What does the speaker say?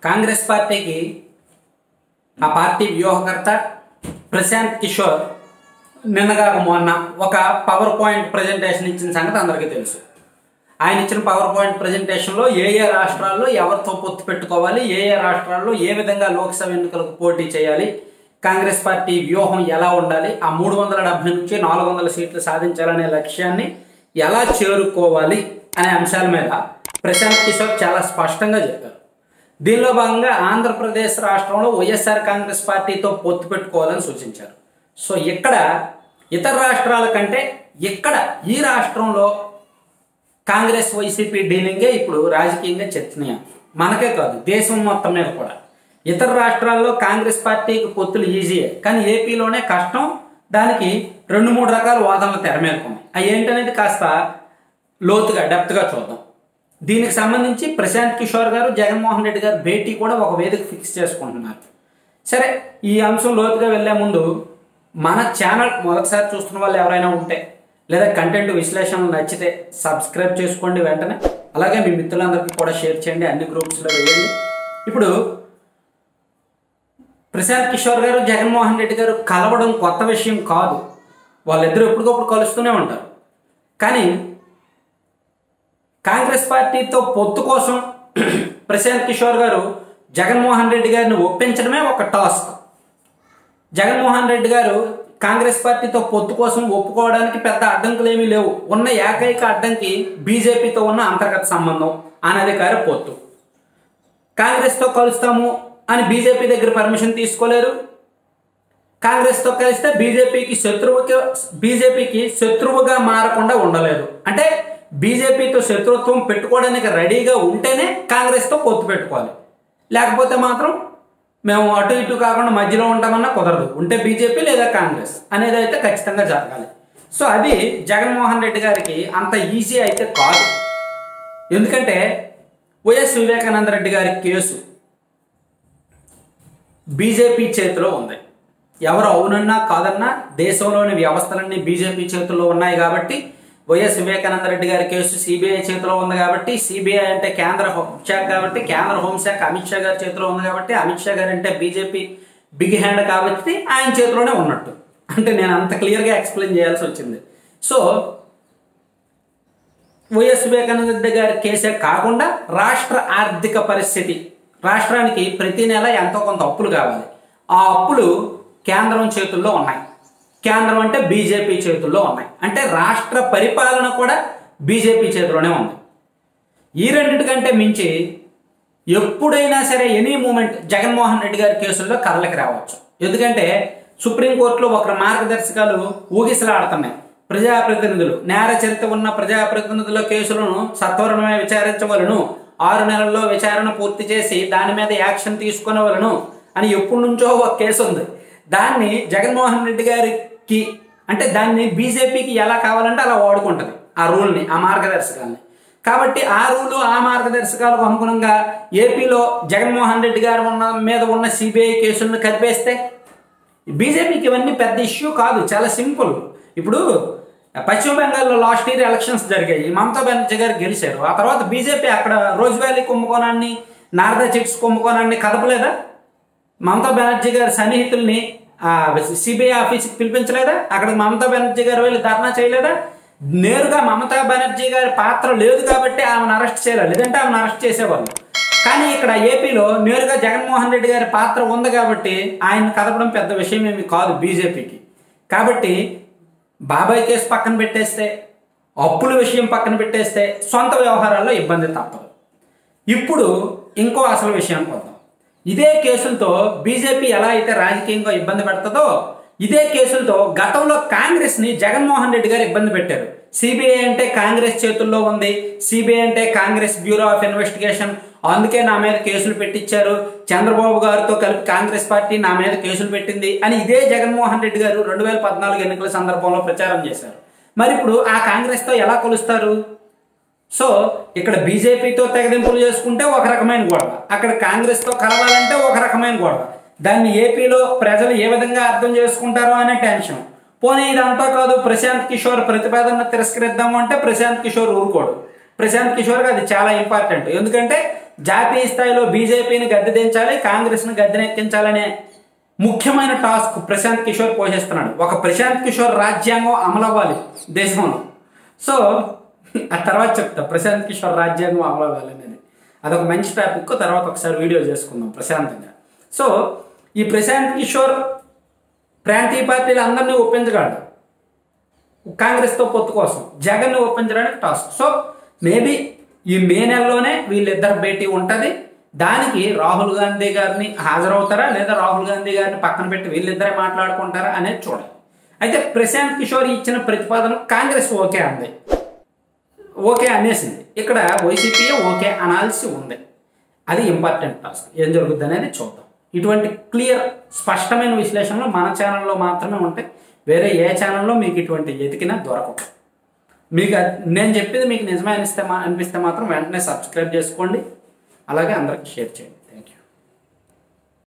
కాంగ్రెస్ పార్టీకి ఆ పార్టీ వ్యూహకర్త ప్రశాంత్ కిషోర్ నిన్నగాక మొన్న ఒక పవర్ పాయింట్ ప్రజెంటేషన్ ఇచ్చిన సంగతి అందరికీ తెలుసు ఆయన ఇచ్చిన పవర్ పాయింట్ ప్రజెంటేషన్లో ఏ ఏ రాష్ట్రాల్లో ఎవరితో పొత్తు పెట్టుకోవాలి ఏ ఏ రాష్ట్రాల్లో ఏ విధంగా లోక్సభ ఎన్నికలకు పోటీ చేయాలి కాంగ్రెస్ పార్టీ వ్యూహం ఎలా ఉండాలి ఆ మూడు వందల డెబ్బై నుంచి నాలుగు వందల సీట్లు సాధించాలనే లక్ష్యాన్ని ఎలా చేరుకోవాలి అనే అంశాల మీద ప్రశాంత్ కిషోర్ చాలా స్పష్టంగా చెప్పారు దీనిలో భాగంగా ఆంధ్రప్రదేశ్ రాష్ట్రంలో వైఎస్ఆర్ కాంగ్రెస్ పార్టీతో పొత్తు పెట్టుకోవాలని సూచించారు సో ఇక్కడ ఇతర రాష్ట్రాల కంటే ఇక్కడ ఈ రాష్ట్రంలో కాంగ్రెస్ వైసీపీ డీలింగే ఇప్పుడు రాజకీయంగా చర్చనీయం మనకే కాదు దేశం మొత్తం మీద కూడా ఇతర రాష్ట్రాల్లో కాంగ్రెస్ పార్టీకి పొత్తులు ఈజీయే కానీ ఏపీలోనే కష్టం దానికి రెండు మూడు రకాల వాదనలు తెరమేరుకున్నాయి అవి ఏంటనేది కాస్త లోతుగా డెప్త్గా చూద్దాం దీనికి సంబంధించి ప్రశాంత్ కిషోర్ గారు జగన్మోహన్ రెడ్డి గారు భేటీ కూడా ఒక వేదిక ఫిక్స్ చేసుకుంటున్నారు సరే ఈ అంశం లోతుగా వెళ్లే ముందు మన ఛానల్ మొదటిసారి చూస్తున్న వాళ్ళు ఎవరైనా ఉంటే లేదా కంటెంట్ విశ్లేషణలు నచ్చితే సబ్స్క్రైబ్ చేసుకోండి వెంటనే అలాగే మీ మిత్రులందరికీ కూడా షేర్ చేయండి అన్ని గ్రూప్స్లో వేయండి ఇప్పుడు ప్రశాంత్ కిషోర్ గారు జగన్మోహన్ రెడ్డి గారు కలవడం కొత్త విషయం కాదు వాళ్ళిద్దరూ ఎప్పటికప్పుడు కలుస్తూనే ఉంటారు కానీ కాంగ్రెస్ పార్టీతో పొత్తు కోసం ప్రశాంత్ కిషోర్ గారు జగన్మోహన్ రెడ్డి గారిని ఒప్పించడమే ఒక టాస్క్ జగన్మోహన్ రెడ్డి గారు కాంగ్రెస్ పార్టీతో పొత్తు కోసం ఒప్పుకోవడానికి పెద్ద అడ్డంకులు ఏమీ లేవు ఉన్న ఏకైక అడ్డంకి బీజేపీతో ఉన్న అంతర్గత సంబంధం అనధికార పొత్తు కాంగ్రెస్తో కలుస్తాము అని బీజేపీ దగ్గర పర్మిషన్ తీసుకోలేరు కాంగ్రెస్తో కలిస్తే బీజేపీకి శత్రువుకి బీజేపీకి శత్రువుగా మారకుండా ఉండలేదు అంటే బీజేపీతో శత్రుత్వం పెట్టుకోవడానికి రెడీగా ఉంటేనే కాంగ్రెస్తో పొత్తు పెట్టుకోవాలి లేకపోతే మాత్రం మేము అటు ఇటు కాకుండా మధ్యలో ఉంటామన్నా కుదరదు ఉంటే బీజేపీ లేదా కాంగ్రెస్ అనేది అయితే ఖచ్చితంగా జరగాలి సో అది జగన్మోహన్ రెడ్డి గారికి అంత ఈజీ అయితే కాదు ఎందుకంటే వైఎస్ వివేకానంద రెడ్డి గారి కేసు బీజేపీ చేతిలో ఉంది ఎవరు అవునన్నా కాదన్నా దేశంలోని వ్యవస్థలన్నీ బీజేపీ చేతుల్లో ఉన్నాయి కాబట్టి వైఎస్ వివేకానంద రెడ్డి గారి కేసు సిబిఐ చేతిలో ఉంది కాబట్టి సిబిఐ అంటే కేంద్ర హోంశాఖ కాబట్టి కేంద్ర హోంశాఖ అమిత్ షా గారి చేతిలో ఉంది కాబట్టి అమిత్ షా గారు అంటే బీజేపీ బిగ్ హ్యాండ్ కాబట్టి ఆయన చేతిలోనే ఉన్నట్టు అంటే నేను అంత క్లియర్గా ఎక్స్ప్లెయిన్ చేయాల్సి వచ్చింది సో వైఎస్ వివేకానంద రెడ్డి గారి కేసే కాకుండా రాష్ట్ర ఆర్థిక పరిస్థితి రాష్ట్రానికి ప్రతి నెల ఎంతో కొంత అప్పులు కావాలి ఆ అప్పులు కేంద్రం చేతుల్లో ఉన్నాయి కేంద్రం అంటే బీజేపీ చేతుల్లో ఉన్నాయి అంటే రాష్ట్ర పరిపాలన కూడా బీజేపీ చేతిలోనే ఉంది ఈ రెండింటికంటే మించి ఎప్పుడైనా సరే ఎనీ మూమెంట్ జగన్మోహన్ రెడ్డి గారి కేసుల్లో కదలకి రావచ్చు ఎందుకంటే సుప్రీంకోర్టులో ఒకరి మార్గదర్శకాలు ఊగిసలాడుతున్నాయి ప్రజాప్రతినిధులు నేర చరిత్ర ఉన్న ప్రజాప్రతినిధుల కేసులను సత్వరమే విచారించవలను ఆరు నెలల్లో విచారణ పూర్తి చేసి దాని మీద యాక్షన్ తీసుకునవలను అని ఎప్పటి నుంచో ఒక కేసు ఉంది దాన్ని జగన్మోహన్ రెడ్డి గారికి అంటే దాన్ని బీజేపీకి ఎలా కావాలంటే అలా వాడుకుంటుంది ఆ రూల్ని ఆ మార్గదర్శకాల్ని కాబట్టి ఆ రూలు ఆ మార్గదర్శకాలకు అనుగుణంగా ఏపీలో జగన్మోహన్ రెడ్డి గారు ఉన్న మీద ఉన్న సిబిఐ కేసులను కదిపేస్తే బీజేపీకి ఇవన్నీ పెద్ద ఇష్యూ కాదు చాలా సింపుల్ ఇప్పుడు పశ్చిమ బెంగాల్లో లాస్ట్ ఇయర్ ఎలక్షన్స్ జరిగాయి మమతా బెనర్జీ గారు గెలిచారు ఆ తర్వాత బీజేపీ అక్కడ రోజ్ వ్యాలీ కుంభకోణాన్ని నారదా చిట్స్ కుంభకోణాన్ని కదపలేదా మమతా బెనర్జీ గారి సన్నిహితుల్ని సిబిఐ ఆఫీస్కి పిలిపించలేదా అక్కడ మమతా బెనర్జీ గారు వెళ్ళి ధర్నా చేయలేదా నేరుగా మమతా బెనర్జీ గారి పాత్ర లేదు కాబట్టి ఆమెను అరెస్ట్ చేయలేదు లేదంటే ఆమెను అరెస్ట్ చేసేవాళ్ళు కానీ ఇక్కడ ఏపీలో నేరుగా జగన్మోహన్ రెడ్డి గారి పాత్ర ఉంది కాబట్టి ఆయన కదపడం పెద్ద విషయం ఏమి కాదు బీజేపీకి కాబట్టి బాబాయ్ కేసు పక్కన పెట్టేస్తే అప్పుల విషయం పక్కన పెట్టేస్తే సొంత వ్యవహారాల్లో ఇబ్బంది తప్పదు ఇప్పుడు ఇంకో అసలు విషయానికి వద్దాం ఇదే కేసులతో బీజేపీ ఎలా అయితే రాజకీయంగా ఇబ్బంది పెడుతుందో ఇదే కేసులతో గతంలో కాంగ్రెస్ ని జగన్మోహన్ రెడ్డి గారు ఇబ్బంది పెట్టారు సిబిఐ అంటే కాంగ్రెస్ చేతుల్లో ఉంది సిబిఐ అంటే కాంగ్రెస్ బ్యూరో ఆఫ్ ఇన్వెస్టిగేషన్ అందుకే నా మీద కేసులు పెట్టించారు చంద్రబాబు గారితో కలిపి కాంగ్రెస్ పార్టీ నా మీద కేసులు పెట్టింది అని ఇదే జగన్మోహన్ రెడ్డి గారు రెండు వేల పద్నాలుగు ఎన్నికల సందర్భంలో ప్రచారం చేశారు మరి ఇప్పుడు ఆ కాంగ్రెస్తో ఎలా కొలుస్తారు సో ఇక్కడ బీజేపీతో తెగదింపులు చేసుకుంటే ఒక రకమైన గొడవ అక్కడ కాంగ్రెస్తో కలవాలంటే ఒక రకమైన గొడవ దాన్ని ఏపీలో ప్రజలు ఏ విధంగా అర్థం చేసుకుంటారో అనే టెన్షన్ పోనీ ఇదంతా కాదు ప్రశాంత్ కిషోర్ ప్రతిపాదన తిరస్కరిద్దాము అంటే ప్రశాంత్ కిషోర్ ఊరుకోడు ప్రశాంత్ కిషోర్కి అది చాలా ఇంపార్టెంట్ ఎందుకంటే జాతీయ స్థాయిలో బీజేపీని గద్దె దించాలి కాంగ్రెస్ను గద్దెనెక్కించాలనే ముఖ్యమైన టాస్క్ ప్రశాంత్ కిషోర్ పోషిస్తున్నాడు ఒక ప్రశాంత్ కిషోర్ రాజ్యాంగం అమలవ్వాలి దేశంలో సో ఆ తర్వాత చెప్తా ప్రశాంత్ కిషోర్ రాజ్యాంగం అమలవ్వాలి అనేది అదొక మంచి టాపిక్ తర్వాత ఒకసారి వీడియో చేసుకుందాం ప్రశాంతంగా సో ఈ ప్రశాంత్ కిషోర్ ప్రాంతీయ పార్టీలు అందరినీ ఒప్పించగలడు కాంగ్రెస్తో పొత్తు కోసం జగన్ని ఒప్పించడానికి టాస్క్ సో మేబీ ఈ మే నెలలోనే వీళ్ళిద్దరు భేటీ ఉంటుంది దానికి రాహుల్ గాంధీ గారిని హాజరవుతారా లేదా రాహుల్ గాంధీ గారిని పక్కన పెట్టి వీళ్ళిద్దరే మాట్లాడుకుంటారా అనేది చూడాలి అయితే ప్రశాంత్ కిషోర్ ఇచ్చిన ప్రతిపాదన కాంగ్రెస్ ఓకే అంది ఓకే అనేసింది ఇక్కడ వైసీపీ ఓకే అనాల్సి ఉంది అది ఇంపార్టెంట్ టాస్క్ ఏం జరుగుద్ది అనేది చూద్దాం ఇటువంటి క్లియర్ స్పష్టమైన విశ్లేషణలు మన ఛానల్లో మాత్రమే ఉంటాయి వేరే ఏ ఛానల్లో మీకు ఇటువంటి ఎతికినా దొరకవు మీకు అది- నేను చెప్పేది మీకు నిజమే అనిస్తే మా- అనిపిస్తే మాత్రం వెంటనే సబ్స్క్రైబ్ చేసుకోండి అలాగే అందరికి షేర్ చేయండి